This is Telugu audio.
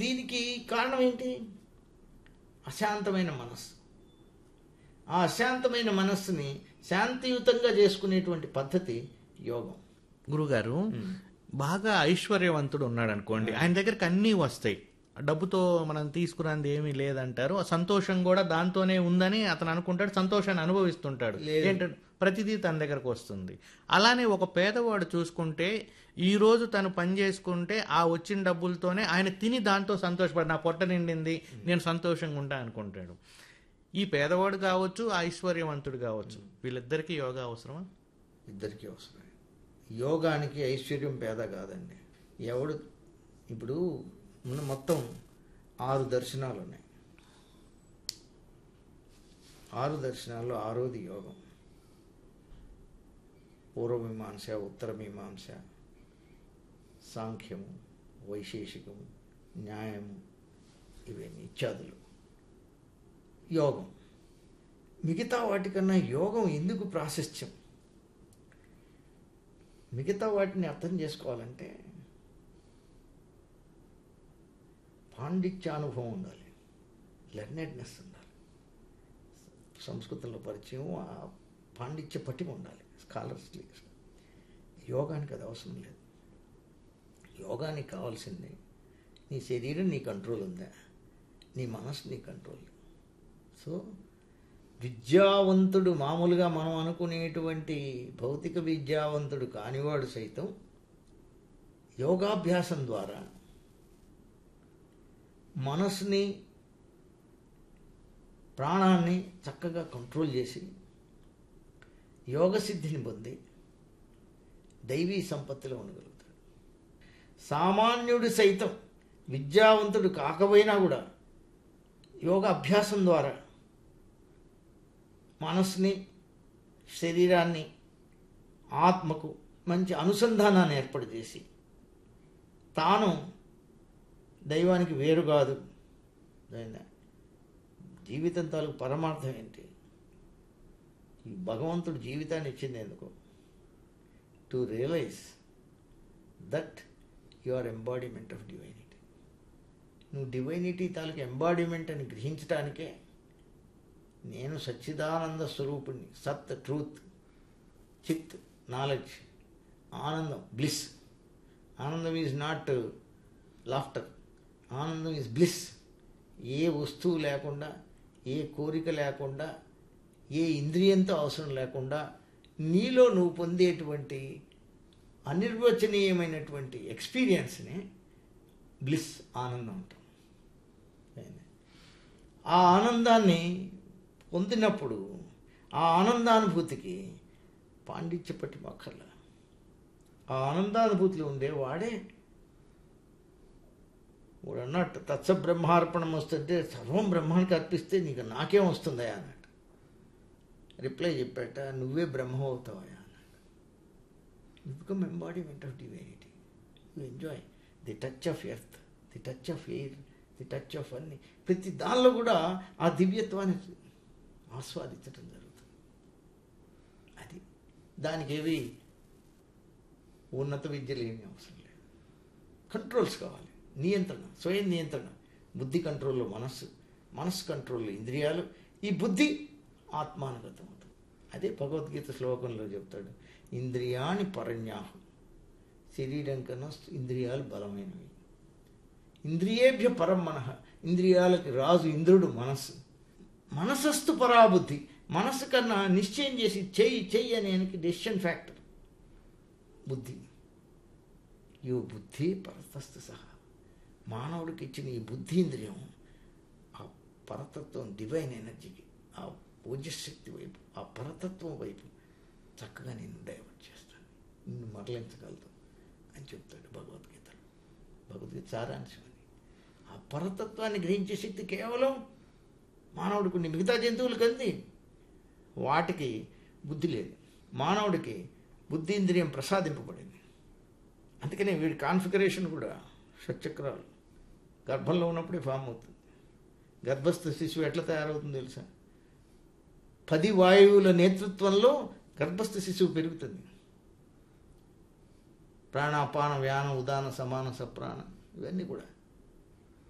దీనికి కారణం ఏంటి అశాంతమైన మనస్సు ఆ అశాంతమైన మనస్సుని శాంతియుతంగా చేసుకునేటువంటి పద్ధతి యోగం గురుగారు బాగా ఐశ్వర్యవంతుడు ఉన్నాడు అనుకోండి ఆయన దగ్గరికి అన్నీ వస్తాయి డబ్బుతో మనం తీసుకురాంది ఏమీ లేదంటారు ఆ సంతోషం కూడా దాంతోనే ఉందని అతను అనుకుంటాడు సంతోషాన్ని అనుభవిస్తుంటాడు లేదు. ఏంటంటే ప్రతిదీ తన దగ్గరకు వస్తుంది అలానే ఒక పేదవాడు చూసుకుంటే ఈ రోజు తను పని చేసుకుంటే ఆ వచ్చిన డబ్బులతోనే ఆయన తిని దాంతో సంతోషపడి నా పొట్ట నిండింది నేను సంతోషంగా ఉంటా అనుకుంటాడు ఈ పేదవాడు కావచ్చు ఆ ఐశ్వర్యవంతుడు కావచ్చు వీళ్ళిద్దరికీ యోగా అవసరమా ఇద్దరికీ అవసరమే యోగానికి ఐశ్వర్యం పేద కాదండి ఎవడు ఇప్పుడు మన మొత్తం ఆరు దర్శనాలు ఉన్నాయి ఆరు దర్శనాల్లో ఆరోది యోగం పూర్వమీమాంస ఉత్తరమీమాంస సాంఖ్యము వైశేషికము న్యాయము ఇవన్నీ ఇత్యాదులు యోగం మిగతా వాటికన్నా యోగం ఎందుకు ప్రాశస్త్యం మిగతా వాటిని అర్థం చేసుకోవాలంటే పాండిత్యానుభవం ఉండాలి లెర్నెడ్నెస్ ఉండాలి సంస్కృతంలో పరిచయం ఆ పాండిత్య పటిమ ఉండాలి స్కాలర్స్ యోగానికి అది అవసరం లేదు యోగానికి కావాల్సింది నీ శరీరం నీ కంట్రోల్ ఉందా నీ మనసు నీ కంట్రోల్ సో విద్యావంతుడు మామూలుగా మనం అనుకునేటువంటి భౌతిక విద్యావంతుడు కానివాడు సైతం యోగాభ్యాసం ద్వారా మనసుని ప్రాణాన్ని చక్కగా కంట్రోల్ చేసి యోగ సిద్ధిని పొంది దైవీ సంపత్తిలో ఉండగలుగుతాడు సామాన్యుడు సైతం విద్యావంతుడు కాకపోయినా కూడా యోగ అభ్యాసం ద్వారా మనసుని శరీరాన్ని ఆత్మకు మంచి అనుసంధానాన్ని ఏర్పాటు చేసి తాను దైవానికి వేరు కాదు అర్థమైందా? జీవితం తాలూకు పరమార్థం ఏంటి ఈ భగవంతుడు జీవితాన్ని ఇచ్చింది ఎందుకు to realise that you are embodiment of divinity నువ్వు డివైనిటీ తాలూకు ఎంబాడిమెంట్ అని గ్రహించడానికే నేను సచ్చిదానంద స్వరూపుణ్ణి సత్ ట్రూత్ చిత్ నాలెడ్జ్ ఆనందం బ్లిస్ ఆనందం ఈజ్ నాట్ లాఫ్టర్ ఆనందం ఈజ్ బ్లిస్ ఏ వస్తువు లేకుండా ఏ కోరిక లేకుండా ఏ ఇంద్రియంతో అవసరం లేకుండా నీలో నువ్వు పొందేటువంటి అనిర్వచనీయమైనటువంటి ఎక్స్పీరియన్స్ని బ్లిస్ ఆనందం అంటాం ఆ ఆనందాన్ని పొందినప్పుడు ఆ ఆనందానుభూతికి పాండిత్య పట్టిమ అక్కర్ల ఆ ఆనందానుభూతిలో ఉండే వాడే వాడు అన్నట్టు తత్స బ్రహ్మార్పణం వస్తుంటే సర్వం బ్రహ్మానికి అర్పిస్తే నీకు నాకేం వస్తుందయా అన్నట్టు రిప్లై చెప్పాట నువ్వే బ్రహ్మ అవుతావయా అన్నాడు you become embodiment of divinity you enjoy the touch of earth the touch of air the touch of అన్ని ప్రతి దానిలో కూడా ఆ దివ్యత్వాన్ని ఆస్వాదించడం జరుగుతుంది అది దానికి ఏవి ఉన్నత విద్యలు ఏమీ అవసరం లేదు కంట్రోల్స్ కావాలి నియంత్రణ స్వయం నియంత్రణ బుద్ధి కంట్రోల్లో మనస్సు మనస్సు కంట్రోల్లో ఇంద్రియాలు ఈ బుద్ధి ఆత్మానుగతం అవుతుంది అదే భగవద్గీత శ్లోకంలో చెప్తాడు ఇంద్రియాని పరన్యాహం శరీరం కన్నా ఇంద్రియాలు బలమైనవి ఇంద్రియేభ్య పరం మనః ఇంద్రియాలకి రాజు ఇంద్రుడు మనస్సు మనసస్తు పరాబుద్ధి మనస్సు కన్నా నిశ్చయం చేసి చెయ్యి చెయ్యి అనేనికి డెసిషన్ ఫ్యాక్టర్ బుద్ధి యో బుద్ధి పరతస్తు సహా మానవుడికి ఇచ్చిన ఈ బుద్ధీంద్రియం ఆ పరతత్వం డివైన్ ఎనర్జీకి ఆ ఓజశక్తి వైపు ఆ పరతత్వం వైపు చక్కగా నేను డైవర్ట్ చేస్తాను నిన్ను మరలించగలదు అని చెప్తాడు భగవద్గీతలో భగవద్గీత సారాంశం అని ఆ పరతత్వాన్ని గ్రహించే శక్తి కేవలం మానవుడికి ఉంది మిగతా జంతువులకు అంది వాటికి బుద్ధి లేదు మానవుడికి బుద్ధీంద్రియం ప్రసాదింపబడింది అందుకనే వీడి కాన్ఫిగరేషన్ కూడా షట్చక్రాలు గర్భంలో ఉన్నప్పుడే ఫామ్ అవుతుంది గర్భస్థ శిశువు ఎట్లా తయారవుతుంది తెలుసా పది వాయువుల నేతృత్వంలో గర్భస్థ శిశువు పెరుగుతుంది ప్రాణాపాన వ్యాన ఉదాన సమాన సప్రాణ ఇవన్నీ కూడా